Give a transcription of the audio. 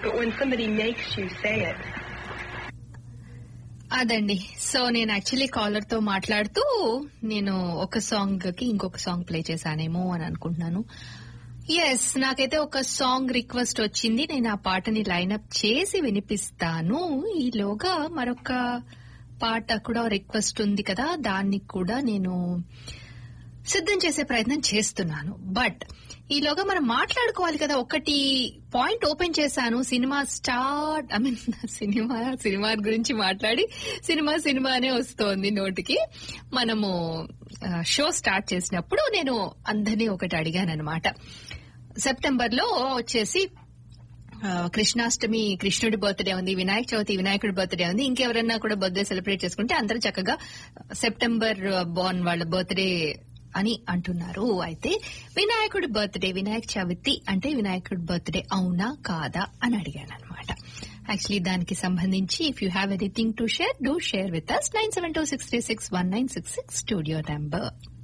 but when somebody makes you say it, అదండి so నేను actually caller తో మాట్లాడుతూ నేను ఒక సాంగ్ కి ఇంకొక సాంగ్ ప్లే చేశానేమో అని అనుకుంటున్నాను ఎస్ నాకైతే ఒక సాంగ్ రిక్వెస్ట్ వచ్చింది నేను ఆ పాటని లైన్అప్ చేసి వినిపిస్తాను ఈలోగా మరొక పాట కూడా రిక్వెస్ట్ ఉంది కదా దాన్ని కూడా నేను సిద్ధం చేసే ప్రయత్నం చేస్తున్నాను బట్ ఈలోగా మనం మాట్లాడుకోవాలి కదా ఒకటి పాయింట్ ఓపెన్ చేశాను cinema start I mean cinema cinema గురించి మాట్లాడి సినిమా సినిమానే వస్తోంది నోటికి మనము షో స్టార్ట్ చేసినప్పుడు నేను అందరినీ ఒకటి అడిగాను అనమాట సెప్టెంబర్ లో వచ్చేసి ఆ, కృష్ణాష్టమి కృష్ణుడి బర్త్డే ఉంది వినాయక చవితి వినాయకుడి బర్త్డే ఉంది ఇంకెవరన్నా కూడా బర్త్డే సెలబ్రేట్ చేసుకుంటే అందరూ చక్కగా సెప్టెంబర్ బోర్న్ వాళ్ళ బర్త్డే అని అంటున్నారు అయితే వినాయకుడి బర్త్డే వినాయక చవితి అంటే వినాయకుడి బర్త్డే అవునా కాదా అని అడిగాను అనమాట యాక్చువల్లీ దానికి సంబంధించి if you have anything to share do share with us nine seven two six three six one nine six six studio number